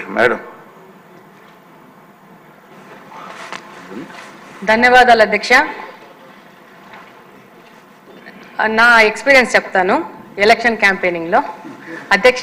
madam ధన్యవాదాలు అధ్యక్ష నా ఎక్స్పీరియన్స్ చెప్తాను ఎలక్షన్ క్యాంపెయినింగ్లో అధ్యక్ష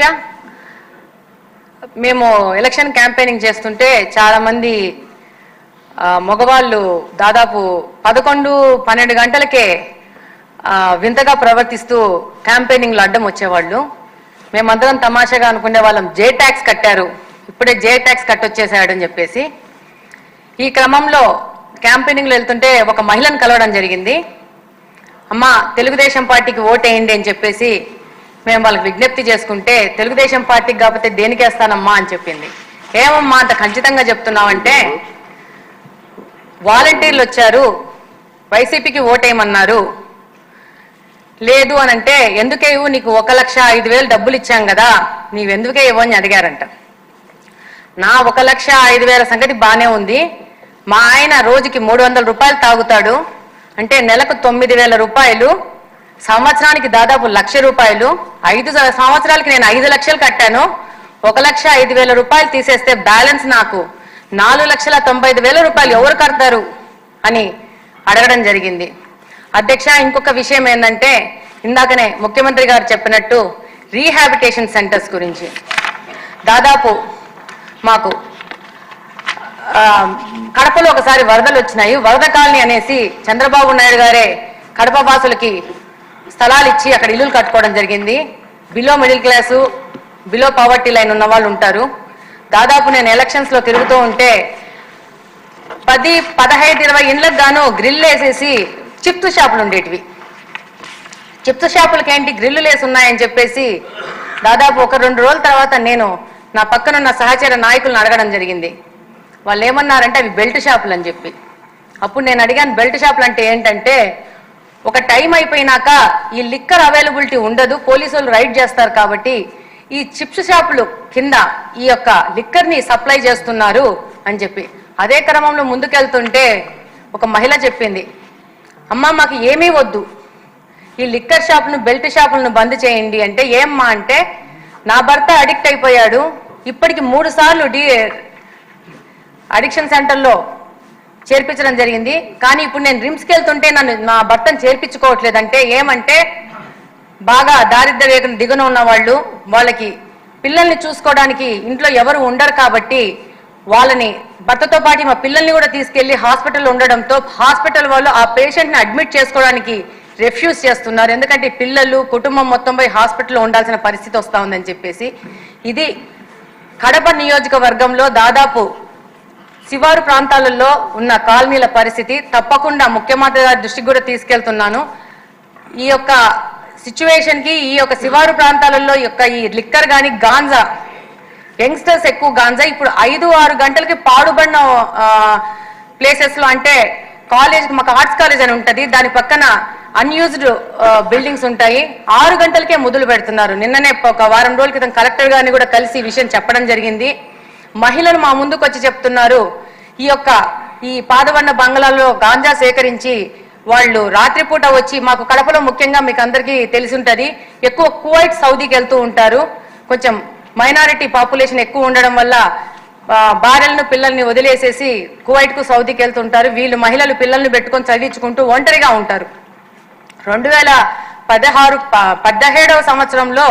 మేము ఎలక్షన్ క్యాంపెయినింగ్ చేస్తుంటే చాలామంది ఆ, మగవాళ్ళు దాదాపు పదకొండు పన్నెండు గంటలకే ఆ, వింతగా ప్రవర్తిస్తూ క్యాంపెయినింగ్లో అడ్డం వచ్చేవాళ్ళు మేమందరం తమాషాగా అనుకునే వాళ్ళం జే ట్యాక్స్ కట్టారు ఇప్పుడే జే ట్యాక్స్ కట్టొచ్చేసాడని చెప్పేసి ఈ క్రమంలో క్యాంపెయినింగ్లో వెళ్తుంటే ఒక మహిళను కలవడం జరిగింది అమ్మా తెలుగుదేశం పార్టీకి ఓటేయండి అని చెప్పేసి మేము వాళ్ళకి విజ్ఞప్తి చేసుకుంటే తెలుగుదేశం పార్టీకి కాకపోతే దేనికి వేస్తానమ్మా అని చెప్పింది ఏమమ్మా అంత ఖచ్చితంగా చెప్తున్నావంటే వాలంటీర్లు వచ్చారు వైసీపీకి ఓటేయమన్నారు లేదు అని అంటే ఎందుకే ఇవ్వు నీకు ఒక లక్ష ఐదు వేలు డబ్బులు ఇచ్చాం కదా నీవెందుకే ఇవ్వు అని అడిగారంట నా ఒక లక్ష ఐదు వేల సంగతి బానే ఉంది మా ఆయన రోజుకి మూడు వందల రూపాయలు తాగుతాడు అంటే నెలకు తొమ్మిది వేల రూపాయలు సంవత్సరానికి దాదాపు లక్ష రూపాయలు ఐదు స- సంవత్సరాలకి నేను ఐదు లక్షలు కట్టాను ఒక లక్ష ఐదు వేల రూపాయలు తీసేస్తే బ్యాలెన్స్ నాకు నాలుగు లక్షల తొంభై ఐదు వేల రూపాయలు ఎవరు కడతారు అని అడగడం జరిగింది అధ్యక్ష ఇంకొక విషయం ఏంటంటే ఇందాకనే ముఖ్యమంత్రి గారు చెప్పినట్టు రీహాబిటేషన్ సెంటర్స్ గురించి దాదాపు మాకు ఆ, కడపలో ఒకసారి వరదలు వచ్చినాయి వరద కాలనీ అనేసి చంద్రబాబు నాయుడు గారే కడప వాసులకి స్థలాలు ఇచ్చి అక్కడ ఇల్లులు కట్టుకోవడం జరిగింది below middle class below poverty line ఉన్న వాళ్ళు ఉంటారు దాదాపు నేను ఎలక్షన్స్ లో తిరుగుతూ ఉంటే పది పదహైదు ఇరవై ఇండ్లకు గాను గ్రిల్ వేసేసి చిప్తు షాపులు ఉండేటివి చిప్స్ షాపులకి ఏంటి గ్రిల్లు లేసి ఉన్నాయని చెప్పేసి దాదాపు ఒక రెండు రోజుల తర్వాత నేను నా పక్కన ఉన్న సహచర నాయకులను అడగడం జరిగింది వాళ్ళు ఏమన్నారంటే అవి బెల్ట్ షాపులు అని చెప్పి అప్పుడు నేను అడిగాను బెల్ట్ షాపులు అంటే ఏంటంటే ఒక టైం అయిపోయినాక ఈ లిక్కర్ అవైలబిలిటీ ఉండదు పోలీసు వాళ్ళు రైడ్ చేస్తారు కాబట్టి ఈ చిప్స్ షాపులు కింద ఈ యొక్క లిక్కర్ని సప్లై చేస్తున్నారు అని చెప్పి అదే క్రమంలో ముందుకెళ్తుంటే ఒక మహిళ చెప్పింది అమ్మ మాకు ఏమీ వద్దు ఈ లిక్కర్ షాపును బెల్ట్ షాపులను బంద్ చేయండి అంటే ఏమ్మా అంటే నా భర్త అడిక్ట్ అయిపోయాడు ఇప్పటికి మూడు సార్లు డి అడిక్షన్ సెంటర్లో చేర్పించడం జరిగింది కానీ ఇప్పుడు నేను రిమ్స్కి వెళ్తుంటే నన్ను నా భర్తను చేర్పించుకోవట్లేదంటే ఏమంటే బాగా దారిద్ర్య రేఖను దిగున ఉన్న వాళ్ళు వాళ్ళకి పిల్లల్ని చూసుకోవడానికి ఇంట్లో ఎవరు ఉండరు కాబట్టి వాళ్ళని భర్తతో పాటు మా పిల్లల్ని కూడా తీసుకెళ్లి హాస్పిటల్ ఉండడంతో హాస్పిటల్ వాళ్ళు ఆ పేషెంట్ని అడ్మిట్ చేసుకోవడానికి రెఫ్యూజ్ చేస్తున్నారు ఎందుకంటే పిల్లలు కుటుంబం మొత్తం పోయి హాస్పిటల్లో ఉండాల్సిన పరిస్థితి వస్తా ఉందని చెప్పేసి ఇది కడప నియోజకవర్గంలో దాదాపు శివారు ప్రాంతాలలో ఉన్న కాలనీల పరిస్థితి తప్పకుండా ముఖ్యమంత్రి గారి దృష్టికి కూడా తీసుకెళ్తున్నాను ఈ యొక్క సిచ్యువేషన్ కి ఈ యొక్క శివారు ప్రాంతాలలో ఈ యొక్క ఈ లిక్కర్ గాని గాంజా యంగ్స్టర్స్ ఎక్కువ గాంజా ఇప్పుడు ఐదు ఆరు గంటలకి పాడుబడిన ప్లేసెస్ లో అంటే కాలేజ్ మాకు ఆర్ట్స్ కాలేజ్ అని ఉంటది దాని పక్కన అన్యూజ్డ్ బిల్డింగ్స్ ఉంటాయి ఆరు గంటలకే మొదలు పెడుతున్నారు నిన్ననే ఒక వారం రోజుల క్రితం కలెక్టర్ గారిని కూడా కలిసి ఈ విషయం చెప్పడం జరిగింది మహిళలు మా ముందుకు వచ్చి చెప్తున్నారు ఈ యొక్క ఈ పాదవన్న బంగ్లాలో గాంజా సేకరించి వాళ్ళు రాత్రిపూట వచ్చి మాకు కడపలో ముఖ్యంగా మీకు అందరికీ తెలిసి ఉంటది ఎక్కువ కువైట్ సౌదీకి వెళ్తూ ఉంటారు కొంచెం మైనారిటీ పాపులేషన్ ఎక్కువ ఉండడం వల్ల ఆ, భార్యలను పిల్లల్ని వదిలేసేసి కువైట్ కు సౌదీకి వెళ్తుంటారు వీళ్ళు మహిళలు పిల్లల్ని పెట్టుకొని చదివించుకుంటూ ఒంటరిగా ఉంటారు రెండు వేల పదహారు ప- పద్దెహేడవ సంవత్సరంలో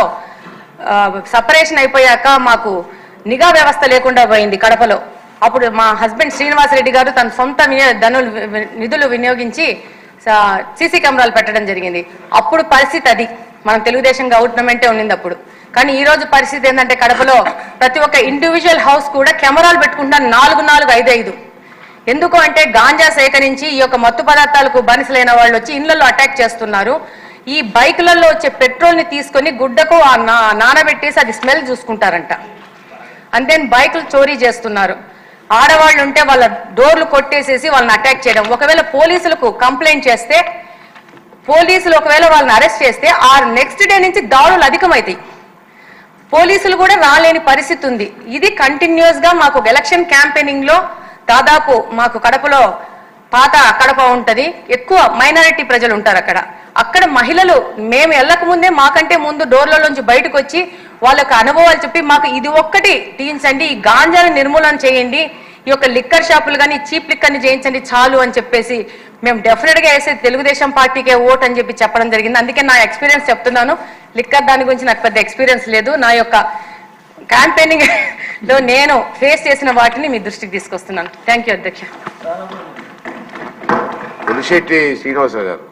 సపరేషన్ అయిపోయాక మాకు నిఘా వ్యవస్థ లేకుండా పోయింది కడపలో అప్పుడు మా హస్బెండ్ శ్రీనివాసరెడ్డి గారు తన సొంత వినియో- ధనులు వి- వి- నిధులు వినియోగించి సీసీ కెమెరాలు పెట్టడం జరిగింది అప్పుడు పరిస్థితి అది మనం తెలుగుదేశం గవర్నమెంటే ఉండింది అప్పుడు కానీ ఈ రోజు పరిస్థితి ఏంటంటే కడపలో ప్రతి ఒక్క ఇండివిజువల్ హౌస్ కూడా కెమెరాలు పెట్టుకుంటారు నాలుగు నాలుగు ఐదు ఐదు ఎందుకు అంటే గాంజా సేకరించి ఈ యొక్క మత్తు పదార్థాలకు బానిసలైన వాళ్ళు వచ్చి ఇళ్లలో అటాక్ చేస్తున్నారు ఈ బైకులలో వచ్చే పెట్రోల్ ని తీసుకొని గుడ్డకు ఆ నా- నానబెట్టేసి అది స్మెల్ చూసుకుంటారంట అండ్ దెన్ బైకులు చోరీ చేస్తున్నారు ఆడవాళ్ళు ఉంటే వాళ్ళ డోర్లు కొట్టేసేసి వాళ్ళని అటాక్ చేయడం ఒకవేళ పోలీసులకు కంప్లైంట్ చేస్తే పోలీసులు ఒకవేళ వాళ్ళని అరెస్ట్ చేస్తే ఆ నెక్స్ట్ డే నుంచి దాడులు అధికమవుతాయి పోలీసులు కూడా రాలేని పరిస్థితి ఉంది ఇది కంటిన్యూస్ గా మాకు ఎలక్షన్ క్యాంపెయినింగ్ లో దాదాపు మాకు కడపలో పాత కడప ఉంటది ఎక్కువ మైనారిటీ ప్రజలు ఉంటారు అక్కడ అక్కడ మహిళలు మేము వెళ్ళక ముందే మాకంటే ముందు డోర్లలోంచి బయటకు వచ్చి వాళ్ళకి అనుభవాలు చెప్పి మాకు ఇది ఒక్కటి తీయించండి ఈ గాంజాని నిర్మూలన చేయండి ఈ యొక్క లిక్కర్ షాపులు కానీ చీప్ లిక్కర్ని చేయించండి చాలు అని చెప్పేసి మేము డెఫినెట్ గా వేసే తెలుగుదేశం పార్టీకే ఓట్ అని చెప్పి చెప్పడం జరిగింది అందుకే నా ఎక్స్పీరియన్స్ చెప్తున్నాను లిక్కర్ దాని గురించి నాకు పెద్ద ఎక్స్పీరియన్స్ లేదు నా యొక్క క్యాంపెయినింగ్ లో నేను ఫేస్ చేసిన వాటిని మీ దృష్టికి తీసుకొస్తున్నాను థ్యాంక్ యూ అధ్యక్ష పులిశెట్టి శ్రీనివాసరావు గారు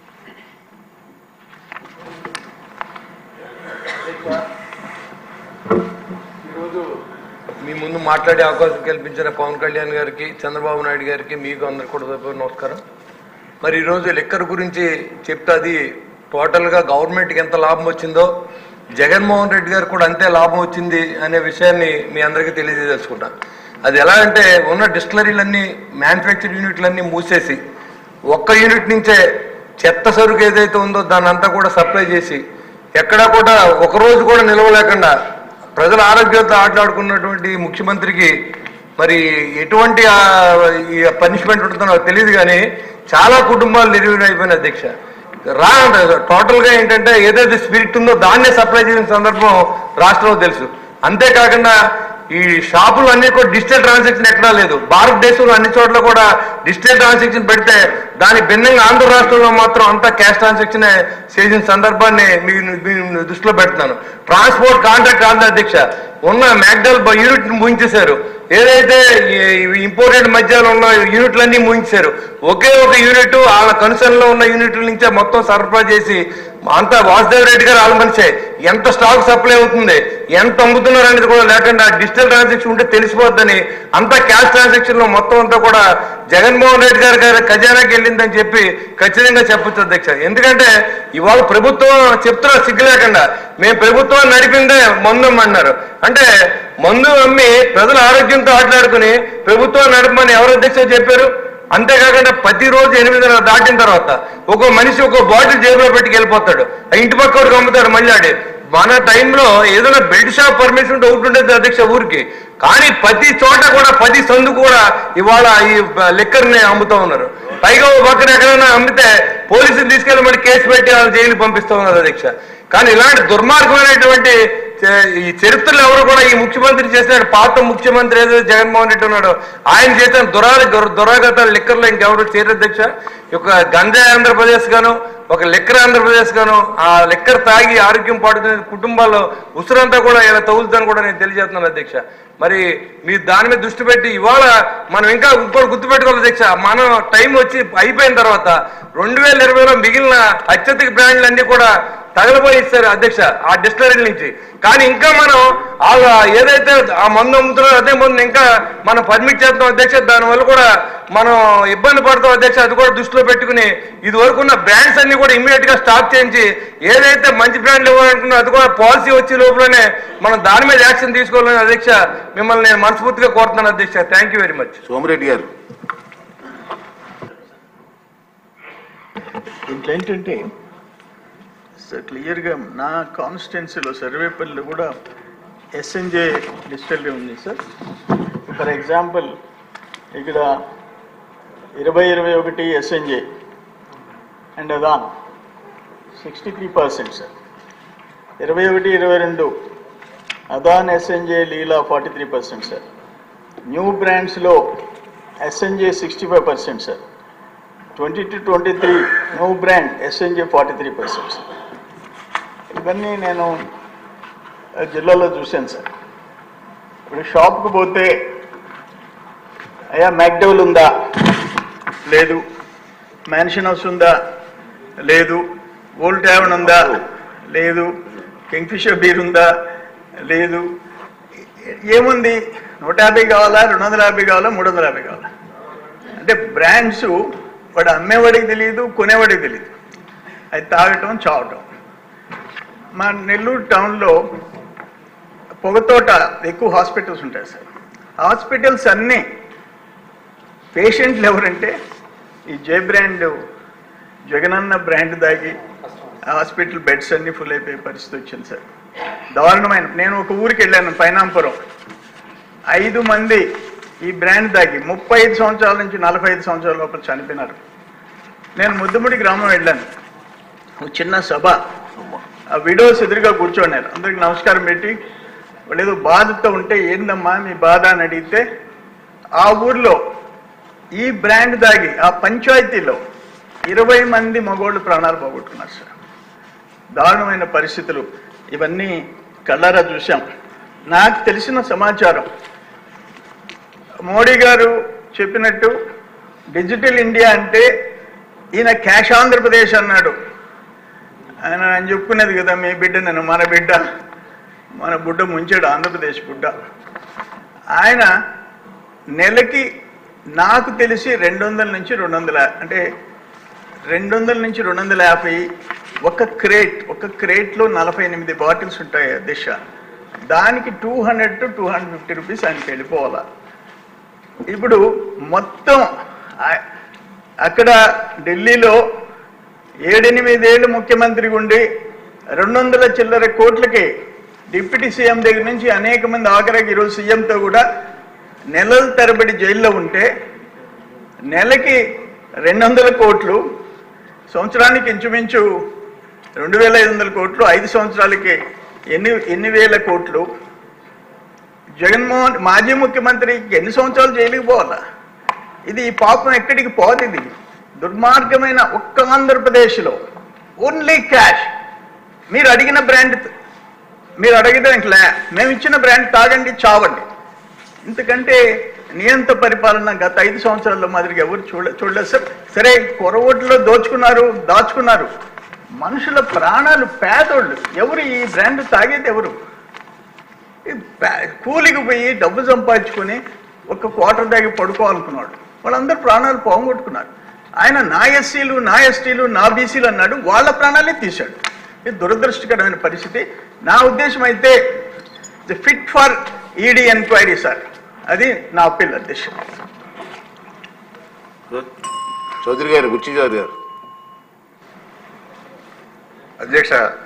ఈరోజు మీ ముందు మాట్లాడే అవకాశం కల్పించిన పవన్ కళ్యాణ్ గారికి చంద్రబాబు నాయుడు గారికి మీకు అందరికి కూడా హృదయపూర్వక నమస్కారం మరి ఈరోజు లిక్కర్ గురించి చెప్తే అది టోటల్గా గవర్నమెంట్కి ఎంత లాభం వచ్చిందో జగన్మోహన్ రెడ్డి గారు కూడా అంతే లాభం వచ్చింది అనే విషయాన్ని మీ అందరికీ తెలియజేసుకుంటా అది ఎలా అంటే ఉన్న డిస్టిలరీలన్నీ మ్యానుఫ్యాక్చర్ యూనిట్లన్నీ మూసేసి ఒక్క యూనిట్ నుంచే చెత్త సరుకు ఏదైతే ఉందో దాన్ని అంతా కూడా సప్లై చేసి ఎక్కడా కూడా ఒక రోజు కూడా నిలవలేకుండా ప్రజల ఆరోగ్యంతో ఆటలాడుకున్నటువంటి ముఖ్యమంత్రికి మరి ఎటువంటి ఆ, ఈ పనిష్మెంట్ ఉంటుందో నాకు తెలియదు కానీ చాలా కుటుంబాలు నిర్వీణైపోయిన అధ్యక్ష రా టోటల్ గా ఏంటంటే ఏదైతే స్పిరిట్ ఉందో దాన్నే సప్లై చేసిన సందర్భం రాష్ట్రంలో తెలుసు అంతేకాకుండా ఈ షాపులు అన్ని కూడా డిజిటల్ ట్రాన్సాక్షన్ ఎక్కడా లేదు భారతదేశంలో అన్ని చోట్ల కూడా డిజిటల్ ట్రాన్సాక్షన్ పెడితే దాని భిన్నంగా ఆంధ్ర రాష్ట్రంలో మాత్రం అంతా క్యాష్ ట్రాన్సాక్షన్ చేసిన సందర్భాన్ని మీ మీ దృష్టిలో పెడుతున్నాను ట్రాన్స్పోర్ట్ కాంట్రాక్ట్ కాదు అధ్యక్ష ఉన్న మ్యాక్డల్ యూనిట్ ముగించేశారు ఏదైతే ఇంపోర్టెడ్ మద్యాలు ఉన్న యూనిట్లన్నీ ముగించారు ఒకే ఒక యూనిట్ వాళ్ళ కన్సర్న్ ఉన్న యూనిట్ల నుంచే మొత్తం సరఫరా చేసి అంతా వాసుదేవ్ రెడ్డి గారు వాళ్ళ మనిషే ఎంత స్టాక్ సప్లై అవుతుంది ఎంత అమ్ముతున్నారు అనేది కూడా లేకుండా డిజిటల్ ట్రాన్సాక్షన్ ఉంటే తెలిసిపోద్దని అంతా క్యాష్ ట్రాన్సాక్షన్ లో మొత్తం అంతా కూడా జగన్మోహన్ రెడ్డి గారి గారి ఖజానాకి వెళ్ళిందని చెప్పి ఖచ్చితంగా చెప్పొచ్చు అధ్యక్ష ఎందుకంటే ఇవాళ ప్రభుత్వం చెప్తున్నా సిగ్గు లేకుండా మేము ప్రభుత్వం నడిపిందే మందు అన్నారు అంటే మందు అమ్మి ప్రజల ఆరోగ్యంతో ఆటలాడుకుని ప్రభుత్వం నడపమని ఎవరు అధ్యక్ష చెప్పారు అంతేకాకుండా ప్రతిరోజు ఎనిమిదిన్నర దాటిన తర్వాత ఒక మనిషి ఒక బాటిల్ జేబులో పెట్టుకు వెళ్ళిపోతాడు ఆ ఇంటి పక్క వాడికి అమ్ముతాడు మళ్ళీ ఆడి మన టైంలో ఏదైనా బెల్ట్ షాప్ పర్మిషన్ ఉంటే ఒకటి ఉండేది అధ్యక్ష ఊరికి కానీ ప్రతి చోట కూడా ప్రతి సందు కూడా ఇవాళ ఈ లిక్కర్ని అమ్ముతా ఉన్నారు పైగా ఓ పక్కన ఎక్కడైనా అమ్మితే పోలీసులు తీసుకెళ్ళి మళ్ళీ కేసు పెట్టి వాళ్ళని జైలు పంపిస్తూ ఉన్నారు అధ్యక్ష కానీ ఇలాంటి దుర్మార్గమైనటువంటి చే- ఈ చరిత్రలో ఎవరు కూడా ఈ ముఖ్యమంత్రి చేసినాడు పాత ముఖ్యమంత్రి ఏదో జగన్మోహన్ రెడ్డి ఉన్నాడు ఆయన చేసిన దురా దురాగతాలు లిక్కర్లో ఇంకెవరు చేయరు అధ్యక్ష ఈ యొక్క గంజాయి ఆంధ్రప్రదేశ్ గాను ఒక లిక్కర్ ఆంధ్రప్రదేశ్ గాను ఆ లిక్కర్ తాగి ఆరోగ్యం పాడుతున్న కుటుంబాల్లో ఉసురంతా కూడా ఇలా తగులుతుందని కూడా నేను తెలియజేస్తున్నాను అధ్యక్ష మరి మీరు దాని మీద దృష్టి పెట్టి ఇవాళ మనం ఇంకా ఇంకోటి గుర్తుపెట్టుకోవాలి అధ్యక్ష మనం టైం వచ్చి అయిపోయిన తర్వాత రెండు వేల ఇరవైలో మిగిలిన అత్యధిక బ్రాండ్లు అన్ని కూడా తగలబోయి ఇస్తారు అధ్యక్ష ఆ డిస్టలరీ నుంచి కానీ ఇంకా మనం ఆ ఏదైతే ఆ మందు అమ్ముతున్నారో అదే మందు ఇంకా మనం పర్మిట్ చేస్తాం అధ్యక్ష దానివల్ల కూడా మనం ఇబ్బంది పడతాం అధ్యక్ష అది కూడా దృష్టిలో పెట్టుకుని ఇది వరకు ఉన్న బ్రాండ్స్ అన్ని కూడా ఇమ్మీడియట్ గా స్టాప్ చేయించి ఏదైతే మంచి బ్రాండ్లు ఇవ్వాలనుకున్నా అది కూడా పాలసీ వచ్చే లోపలనే మనం దాని మీద యాక్షన్ తీసుకోవాలని అధ్యక్ష మిమ్మల్ని నేను మనస్ఫూర్తిగా కోరుతున్నాను అధ్యక్ష thank you very much Somireddy garu దీంట్లో ఏంటంటే సార్ క్లియర్గా నా కాన్స్టిట్యున్సీలో సర్వేపల్లిలో కూడా ఎస్ఎన్జే డిస్టిలరీ ఉంది సార్ ఫర్ ఎగ్జాంపుల్ ఇక్కడ ఇరవై ఇరవై ఒకటి SNJ and Adan sixty three percent sir ఇరవై ఒకటి ఇరవై రెండు Adan SNJ Leela forty three percent sir new బ్రాండ్స్లో SNJ sixty five percent sir twenty two twenty three new brand SNJ forty three percent ఇవన్నీ నేను ఆ, జిల్లాలో చూశాను సార్ ఇప్పుడు షాప్కి పోతే అయ్యా మ్యాక్డౌల్ ఉందా లేదు మ్యాన్షన్ హౌస్ ఉందా లేదు ఓల్డ్ ట్యావన్ ఉందా లేదు కింగ్ఫిషర్ బీర్ ఉందా లేదు ఏ- ఏముంది నూట యాభై కావాలా రెండు వందల యాభై కావాలా మూడు వందల యాభై కావాలా అంటే బ్రాండ్స్ వాడు అమ్మేవాడికి తెలియదు కొనేవాడికి తెలియదు అది తాగటం చావటం మా నెల్లూరు టౌన్లో పొగతోట ఎక్కువ హాస్పిటల్స్ ఉంటాయి సార్ హాస్పిటల్స్ అన్నీ పేషెంట్లు ఎవరంటే ఈ జే బ్రాండ్ జగనన్న బ్రాండ్ దాగి హాస్పిటల్ బెడ్స్ అన్ని ఫుల్ అయిపోయే పరిస్థితి వచ్చింది సార్ దారుణమైన నేను ఒక ఊరికి వెళ్ళాను పైనాంపురం ఐదు మంది ఈ బ్రాండ్ దాగి ముప్పై ఐదు సంవత్సరాల నుంచి నలభై ఐదు సంవత్సరాల లోపల చనిపోయినారు నేను ముద్దుముడి గ్రామం వెళ్ళాను ఒక చిన్న సభ ఆ విడోస్ ఎదురుగా కూర్చోన్నారు అందరికి నమస్కారం పెట్టి వాళ్ళు ఏదో బాధతో ఉంటే ఏందమ్మా మీ బాధ అని అడిగితే ఆ ఊర్లో ఈ బ్రాండ్ దాగి ఆ పంచాయతీలో ఇరవై మంది మగోళ్ళు ప్రాణాలు పోగొట్టుకున్నారు సార్ దారుణమైన పరిస్థితులు ఇవన్నీ కళ్ళారా చూశాం నాకు తెలిసిన సమాచారం మోడీ గారు చెప్పినట్టు డిజిటల్ ఇండియా అంటే ఈయన క్యాష్ ఆంధ్రప్రదేశ్ అన్నాడు ఆయన ఆయన చెప్పుకునేది కదా మీ బిడ్డ నేను మన బిడ్డ మన బుడ్డ ముంచాడు ఆంధ్రప్రదేశ్ బుడ్డ ఆయన నెలకి నాకు తెలిసి రెండు వందల నుంచి రెండు వందల అంటే రెండు వందల నుంచి రెండు వందల యాభై ఒక క్రేట్ ఒక క్రేట్లో నలభై ఎనిమిది బాటిల్స్ ఉంటాయి దిశ దానికి two hundred to two hundred fifty rupees ఆయనకి వెళ్ళిపోవాలా ఇప్పుడు మొత్తం ఆ- అక్కడ ఢిల్లీలో ఏడెనిమిదేళ్ళు ముఖ్యమంత్రి ఉండి రెండు వందల చిల్లర కోట్లకి డిప్యూటీ సీఎం దగ్గర నుంచి అనేక మంది ఆఖరికి ఈరోజు సీఎంతో కూడా నెలల తరబడి జైల్లో ఉంటే నెలకి రెండు వందల కోట్లు సంవత్సరానికి ఇంచుమించు రెండు వేల ఐదు వందల కోట్లు ఐదు సంవత్సరాలకి ఎన్ని ఎన్ని వేల కోట్లు జగన్మోహన్ మాజీ ముఖ్యమంత్రికి ఎన్ని సంవత్సరాలు జైలుకి పోవాలా ఇది ఈ పాపం ఎక్కడికి పోదు ఇది దుర్మార్గమైన ఒక్క ఆంధ్రప్రదేశ్లో ఓన్లీ క్యాష్ మీరు అడిగిన బ్రాండ్ మీరు అడిగడానికి లే మేము ఇచ్చిన బ్రాండ్ తాగండి చావండి ఇంతకంటే నియంత పరిపాలన గత ఐదు సంవత్సరాల్లో మాదిరిగా ఎవరు చూడ చూడలేదు సార్ సరే కొరవోట్లో దోచుకున్నారు దాచుకున్నారు మనుషుల ప్రాణాలు పేదోళ్ళు ఎవరు ఈ బ్రాండ్ తాగేది ఎవరు ఈ పే- కూలికి పోయి డబ్బు సంపాదించుకొని ఒక క్వార్టర్ దాగి పడుకోవాలనుకున్నాడు వాళ్ళందరూ ప్రాణాలు పోగొట్టుకున్నారు ఆయన నా ఎస్సీలు నా ఎస్టీలు నా బీసీలు అన్నాడు వాళ్ళ ప్రాణాలే తీశాడు ఇది దురదృష్టకరమైన పరిస్థితి నా ఉద్దేశం అయితే fit for ED enquiry sir అది నా అప్పీల్ అధ్యక్ష చౌదరి గారు గుచ్చి చౌదరి గారు అధ్యక్ష